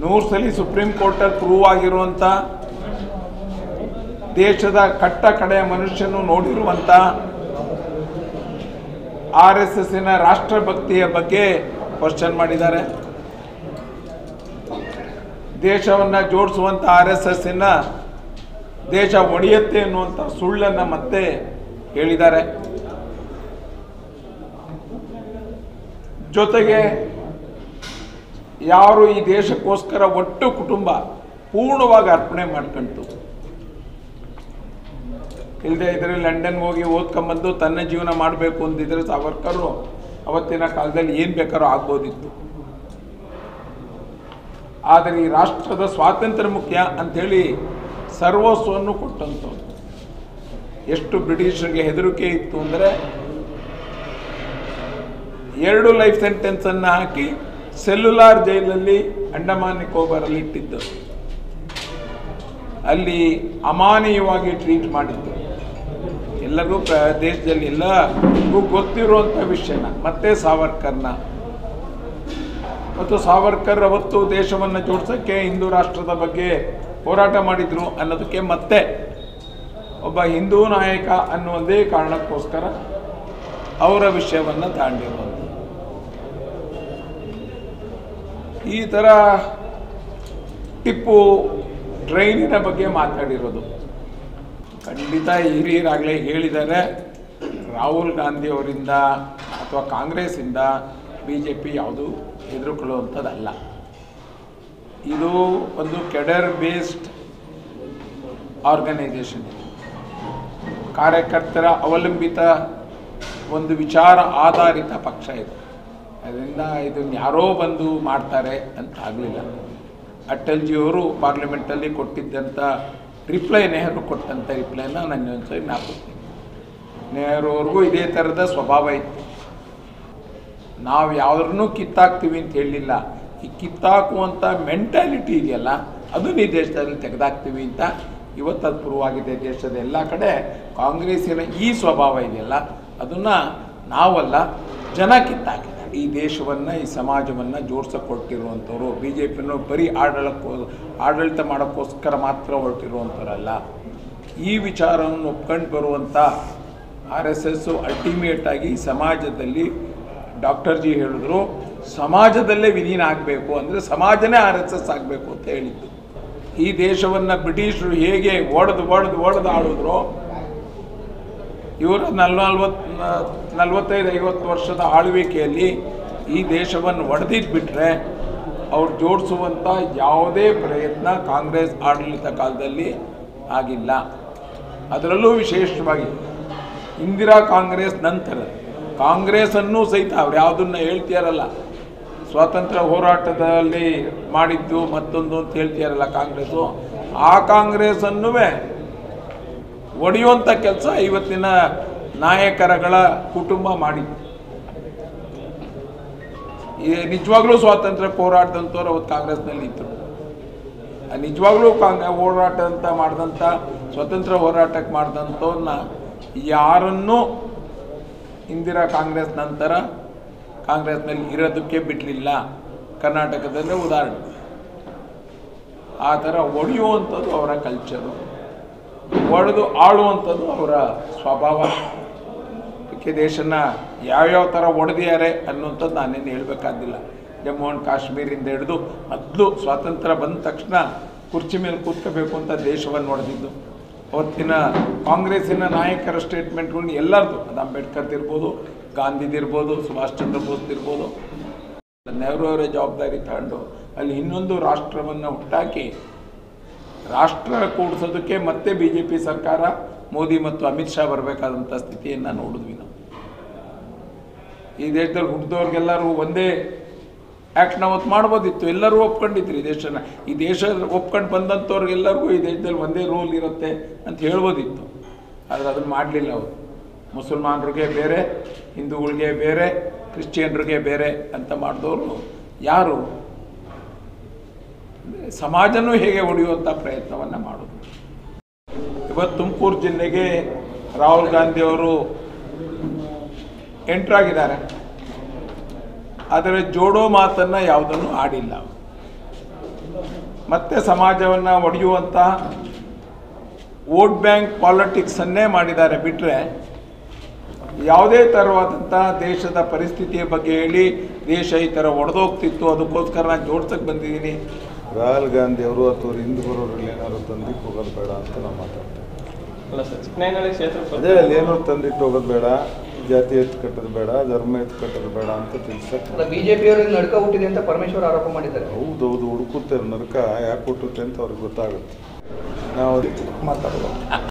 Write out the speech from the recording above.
ನೂರು ಸಲ ಸುಪ್ರೀಂ ಕೋರ್ಟಲ್ಲಿ ಪ್ರೂವ್ ಆಗಿರುವಂಥ ದೇಶದ ಕಟ್ಟ ಕಡೆಯ ಮನುಷ್ಯನು ನೋಡಿರುವಂಥ ಆರ್ ಎಸ್ ಎಸ್ಸಿನ ರಾಷ್ಟ್ರಭಕ್ತಿಯ ಬಗ್ಗೆ ಕ್ವಶನ್ ಮಾಡಿದ್ದಾರೆ ದೇಶವನ್ನು ಜೋಡಿಸುವಂಥ ಆರ್ ಎಸ್ ಎಸ್ಸಿನ ದೇಶ ಒಡೆಯುತ್ತೆ ಅನ್ನುವಂಥ ಸುಳ್ಳನ್ನು ಮತ್ತೆ ಹೇಳಿದ್ದಾರೆ ಜೊತೆಗೆ ಯಾರು ಈ ದೇಶಕ್ಕೋಸ್ಕರ ಒಟ್ಟು ಕುಟುಂಬ ಪೂರ್ಣವಾಗಿ ಅರ್ಪಣೆ ಮಾಡ್ಕೊಂತು ಇಲ್ಲದೆ ಇದ್ರೆ ಲಂಡನ್ ಹೋಗಿ ಓದ್ಕೊಂಬಂದು ತನ್ನ ಜೀವನ ಮಾಡಬೇಕು ಅಂದಿದ್ರೆ ಸಾವರ್ಕರು ಅವತ್ತಿನ ಕಾಲದಲ್ಲಿ ಏನು ಬೇಕಾದ್ರೂ ಆಗ್ಬೋದಿತ್ತು ಆದರೆ ಈ ರಾಷ್ಟ್ರದ ಸ್ವಾತಂತ್ರ್ಯ ಮುಖ್ಯ ಅಂಥೇಳಿ ಸರ್ವಸ್ವವನ್ನು ಕೊಟ್ಟಂಥವ್ರು ಎಷ್ಟು ಬ್ರಿಟಿಷರಿಗೆ ಹೆದರಿಕೆ ಇತ್ತು ಅಂದರೆ ಎರಡು ಲೈಫ್ ಸೆಂಟೆನ್ಸನ್ನು ಹಾಕಿ ಸೆಲ್ಯುಲಾರ್ ಜೈಲಲ್ಲಿ ಅಂಡಮಾನ್ ನಿಕೋಬಾರಲ್ಲಿ ಇಟ್ಟಿದ್ದು ಅಲ್ಲಿ ಅಮಾನೀಯವಾಗಿ ಟ್ರೀಟ್ ಮಾಡಿದ್ದು ಎಲ್ಲರಿಗೂ ಪ್ರ ದೇಶದಲ್ಲಿ ಎಲ್ಲರಿಗೂ ಗೊತ್ತಿರುವಂಥ ವಿಷಯನ ಮತ್ತೆ ಸಾವರ್ಕರ್ನ ಮತ್ತು ಸಾವರ್ಕರ್ ಅವತ್ತು ದೇಶವನ್ನು ಜೋಡಿಸೋಕ್ಕೆ ಹಿಂದೂ ರಾಷ್ಟ್ರದ ಬಗ್ಗೆ ಹೋರಾಟ ಮಾಡಿದ್ರು ಅನ್ನೋದಕ್ಕೆ ಮತ್ತೆ ಒಬ್ಬ ಹಿಂದೂ ನಾಯಕ ಅನ್ನುವಂದೇ ಕಾರಣಕ್ಕೋಸ್ಕರ ಅವರ ವಿಷಯವನ್ನು ತಾಂಡಿರುವಂಥ ಈ ಥರ ಟಿಪ್ಪು ಟ್ರೈನಿನ ಬಗ್ಗೆ ಮಾತಾಡಿರೋದು ಖಂಡಿತ ಹಿರಿಯರಾಗಲೇ ಹೇಳಿದ್ದಾರೆ ರಾಹುಲ್ ಗಾಂಧಿ ಅವರಿಂದ ಅಥವಾ ಕಾಂಗ್ರೆಸ್ಸಿಂದ ಬಿ ಜೆ ಪಿ ಯಾವುದು ಹೆದರ್ಕೊಳ್ಳುವಂಥದ್ದಲ್ಲ ಇದು ಒಂದು ಕೆಡರ್ ಬೇಸ್ಡ್ ಆರ್ಗನೈಸೇಷನ್ ಕಾರ್ಯಕರ್ತರ ಅವಲಂಬಿತ ಒಂದು ವಿಚಾರ ಆಧಾರಿತ ಪಕ್ಷ ಇದು ಅದರಿಂದ ಇದನ್ನು ಯಾರೋ ಬಂದು ಮಾಡ್ತಾರೆ ಅಂತ ಆಗಲಿಲ್ಲ ಅಟಲ್ಜಿಯವರು ಪಾರ್ಲಿಮೆಂಟಲ್ಲಿ ಕೊಟ್ಟಿದ್ದಂಥ ರಿಪ್ಲೈ ನೆಹರು ಕೊಟ್ಟಂಥ ರಿಪ್ಲೈನ ನಾನು ಒಂದ್ಸರಿ ಜ್ಞಾಪಿಸ್ತೀನಿ ನೆಹರು ಅವ್ರಿಗೂ ಇದೇ ಥರದ ಸ್ವಭಾವ ಇತ್ತು ನಾವು ಯಾವ್ದನ್ನೂ ಕಿತ್ತಾಕ್ತೀವಿ ಅಂತ ಹೇಳಲಿಲ್ಲ ಈ ಕಿತ್ತಾಕುವಂಥ ಮೆಂಟ್ಯಾಲಿಟಿ ಇದೆಯಲ್ಲ ಅದನ್ನ ಈ ದೇಶದಲ್ಲಿ ತೆಗೆದಾಕ್ತೀವಿ ಅಂತ ಇವತ್ತು ಅದು ಪ್ರೂವಾಗಿದೆ ದೇಶದ ಎಲ್ಲ ಕಡೆ ಕಾಂಗ್ರೆಸ್ಸಿನ ಈ ಸ್ವಭಾವ ಇದೆಯಲ್ಲ ಅದನ್ನು ನಾವಲ್ಲ ಜನ ಕಿತ್ತಾಕಿದ್ದಾರೆ ಈ ದೇಶವನ್ನು ಈ ಸಮಾಜವನ್ನು ಜೋಡಿಸಕೊಟ್ಟಿರುವಂಥವ್ರು ಬಿ ಜೆ ಪಿನೂ ಬರೀ ಆಡಳಕ್ಕೋ ಆಡಳಿತ ಮಾಡೋಕ್ಕೋಸ್ಕರ ಮಾತ್ರ ಹೊರಟಿರುವಂಥವ್ರಲ್ಲ ಈ ವಿಚಾರವನ್ನು ಒಪ್ಕೊಂಡು ಬರುವಂಥ ಆರ್ ಎಸ್ ಎಸ್ಸು ಅಲ್ಟಿಮೇಟಾಗಿ ಸಮಾಜದಲ್ಲಿ ಡಾಕ್ಟರ್ ಜಿ ಹೇಳಿದ್ರು ಸಮಾಜದಲ್ಲೇ ವಿಲೀನ ಆಗಬೇಕು ಅಂದರೆ ಸಮಾಜನೇ ಆರ್ ಎಸ್ ಎಸ್ ಆಗಬೇಕು ಅಂತ ಹೇಳಿದ್ದು ಈ ದೇಶವನ್ನು ಬ್ರಿಟಿಷರು ಹೇಗೆ ಒಡೆದು ಒಡೆದು ಒಡೆದು ಆಳಿದ್ರು ಇವರ ನಲ್ ನಲ್ವತ್ತು ನಲವತ್ತೈದು ಐವತ್ತು ವರ್ಷದ ಆಳ್ವಿಕೆಯಲ್ಲಿ ಈ ದೇಶವನ್ನು ಒಡೆದಿದ್ದು ಬಿಟ್ಟರೆ ಅವ್ರು ಜೋಡಿಸುವಂಥ ಯಾವುದೇ ಪ್ರಯತ್ನ ಕಾಂಗ್ರೆಸ್ ಆಡಳಿತ ಕಾಲದಲ್ಲಿ ಆಗಿಲ್ಲ ಅದರಲ್ಲೂ ವಿಶೇಷವಾಗಿ ಇಂದಿರಾ ಕಾಂಗ್ರೆಸ್ ನಂತರ ಕಾಂಗ್ರೆಸ್ಸನ್ನು ಸಹಿತ ಅವ್ರು ಯಾವುದನ್ನ ಹೇಳ್ತೀಯಾರಲ್ಲ ಸ್ವಾತಂತ್ರ್ಯ ಹೋರಾಟದಲ್ಲಿ ಮಾಡಿದ್ದು ಮತ್ತೊಂದು ಅಂತ ಹೇಳ್ತೀಯಾರಲ್ಲ ಕಾಂಗ್ರೆಸ್ಸು ಆ ಕಾಂಗ್ರೆಸ್ಸನ್ನೂ ಒಡೆಯುವಂಥ ಕೆಲಸ ಇವತ್ತಿನ ನಾಯಕರಗಳ ಕುಟುಂಬ ಮಾಡಿತ್ತು ಈ ನಿಜವಾಗ್ಲೂ ಸ್ವಾತಂತ್ರ್ಯಕ್ಕೆ ಹೋರಾಟದಂಥವ್ರು ಅವತ್ತು ಕಾಂಗ್ರೆಸ್ನಲ್ಲಿ ಇದ್ದರು ಆ ನಿಜವಾಗ್ಲೂ ಕಾಂಗ್ರೆ ಹೋರಾಟ ಅಂತ ಮಾಡಿದಂಥ ಸ್ವತಂತ್ರ ಹೋರಾಟಕ್ಕೆ ಮಾಡಿದಂಥವ್ರನ್ನ ಯಾರನ್ನೂ ಇಂದಿರಾ ಕಾಂಗ್ರೆಸ್ ನಂತರ ಕಾಂಗ್ರೆಸ್ನಲ್ಲಿ ಇರೋದಕ್ಕೆ ಬಿಡಲಿಲ್ಲ ಕರ್ನಾಟಕದಲ್ಲೇ ಉದಾಹರಣೆ ಆ ಥರ ಒಡೆಯುವಂಥದ್ದು ಅವರ ಕಲ್ಚರು ಒಡೆದು ಆಳುವಂಥದ್ದು ಅವರ ಸ್ವಭಾವ ಅದಕ್ಕೆ ದೇಶನ ಯಾವ್ಯಾವ ಥರ ಒಡೆದಿದ್ದಾರೆ ಅನ್ನುವಂಥದ್ದು ನಾನೇನು ಹೇಳಬೇಕಾದಿಲ್ಲ ಜಮ್ಮು ಆ್ಯಂಡ್ ಕಾಶ್ಮೀರಿಂದ ಹಿಡಿದು ಮೊದಲು ಸ್ವಾತಂತ್ರ್ಯ ಬಂದ ತಕ್ಷಣ ಕುರ್ಚಿ ಮೇಲೆ ಕೂತ್ಕೋಬೇಕು ಅಂತ ದೇಶವನ್ನು ಹೊಡೆದಿದ್ದು ಅವತ್ತಿನ ಕಾಂಗ್ರೆಸ್ಸಿನ ನಾಯಕರ ಸ್ಟೇಟ್ಮೆಂಟ್ಗಳನ್ನ ಎಲ್ಲರದು ಅದು ಅಂಬೇಡ್ಕರ್ದಿರ್ಬೋದು ಗಾಂಧಿದಿರ್ಬೋದು ಸುಭಾಷ್ ಚಂದ್ರ ಬೋಸ್ದಿರ್ಬೋದು ನೆಹರು ಅವರ ಜವಾಬ್ದಾರಿ ತಗೊಂಡು ಅಲ್ಲಿ ಇನ್ನೊಂದು ರಾಷ್ಟ್ರವನ್ನು ಹುಟ್ಟಾಕಿ ರಾಷ್ಟ್ರ ಕೂಡಿಸೋದಕ್ಕೆ ಮತ್ತೆ ಬಿ ಜೆ ಪಿ ಸರ್ಕಾರ ಮೋದಿ ಮತ್ತು ಅಮಿತ್ ಶಾ ಬರಬೇಕಾದಂಥ ಸ್ಥಿತಿಯನ್ನು ನೋಡಿದ್ವಿ ನಾವು ಈ ದೇಶದಲ್ಲಿ ಹುಟ್ಟಿದವ್ರಿಗೆಲ್ಲರೂ ಒಂದೇ ಆ್ಯಕ್ಟ್ನ ಅವತ್ತು ಮಾಡ್ಬೋದಿತ್ತು ಎಲ್ಲರೂ ಒಪ್ಕೊಂಡಿದ್ರು ಈ ದೇಶನ ಈ ದೇಶ ಒಪ್ಕೊಂಡು ಬಂದಂಥವ್ರಿಗೆಲ್ಲರಿಗೂ ಈ ದೇಶದಲ್ಲಿ ಒಂದೇ ರೂಲ್ ಇರುತ್ತೆ ಅಂತ ಹೇಳ್ಬೋದಿತ್ತು ಆದರೆ ಅದನ್ನು ಮಾಡಲಿಲ್ಲ ಅವರು ಮುಸಲ್ಮಾನರಿಗೆ ಬೇರೆ ಹಿಂದೂಗಳಿಗೆ ಬೇರೆ ಕ್ರಿಶ್ಚಿಯನ್ರಿಗೆ ಬೇರೆ ಅಂತ ಮಾಡಿದವರು ಯಾರು ಸಮಾಜನೂ ಹೇಗೆ ಒಡೆಯುವಂಥ ಪ್ರಯತ್ನವನ್ನು ಮಾಡೋದು ಇವತ್ತು ತುಮಕೂರು ಜಿಲ್ಲೆಗೆ ರಾಹುಲ್ ಗಾಂಧಿ ಅವರು ಎಂಟ್ರಾಗಿದ್ದಾರೆ ಆದರೆ ಜೋಡೋ ಮಾತನ್ನು ಯಾವುದನ್ನು ಆಡಿಲ್ಲ ಮತ್ತೆ ಸಮಾಜವನ್ನು ಒಡೆಯುವಂಥ ವೋಟ್ ಬ್ಯಾಂಕ್ ಪಾಲಿಟಿಕ್ಸನ್ನೇ ಮಾಡಿದ್ದಾರೆ ಬಿಟ್ಟರೆ ಯಾವುದೇ ಥರವಾದಂಥ ದೇಶದ ಪರಿಸ್ಥಿತಿಯ ಬಗ್ಗೆ ಹೇಳಿ ದೇಶ ಈ ಥರ ಒಡೆದೋಗ್ತಿತ್ತು ಅದಕ್ಕೋಸ್ಕರ ನಾನು ಜೋಡ್ಸಕ್ಕೆ ಬಂದಿದ್ದೀನಿ ರಾಹುಲ್ ಗಾಂಧಿ ಅವರು ಅಥವಾ ಹಿಂದೂ ಬರೋರಲ್ಲಿ ಏನಾದ್ರು ತಂದಿಟ್ಟು ಹೋಗೋದು ಬೇಡ ಅಂತ ನಾವು ಮಾತಾಡ್ತೇವೆ ಅಲ್ಲ ಸರ್ ಚಿಕ್ಕನಹಳ್ಳಿ ಕ್ಷೇತ್ರ ಅದೇ ಅಲ್ಲಿ ಏನೋ ತಂದಿಟ್ಟು ಹೋಗೋದು ಬೇಡ ಜಾತಿ ಎತ್ತು ಕಟ್ಟೋದು ಬೇಡ ಧರ್ಮ ಎತ್ತು ಕಟ್ಟೋದು ಬೇಡ ಅಂತ ತಿಳ್ಸಕ್ಕೆ ಅಲ್ಲ ಬಿಜೆಪಿಯವರಿಗೆ ನಡ್ಕ ಹುಟ್ಟಿದೆ ಅಂತ ಪರಮೇಶ್ವರ್ ಆರೋಪ ಮಾಡಿದ್ದಾರೆ ಹೌದೌದು ಹುಡುಕುತ್ತೆ ನರಕ ಯಾಕೆ ಹುಟ್ಟುತ್ತೆ ಅಂತ ಅವ್ರಿಗೆ ಗೊತ್ತಾಗುತ್ತೆ ನಾವು ಮಾತಾಡೋದು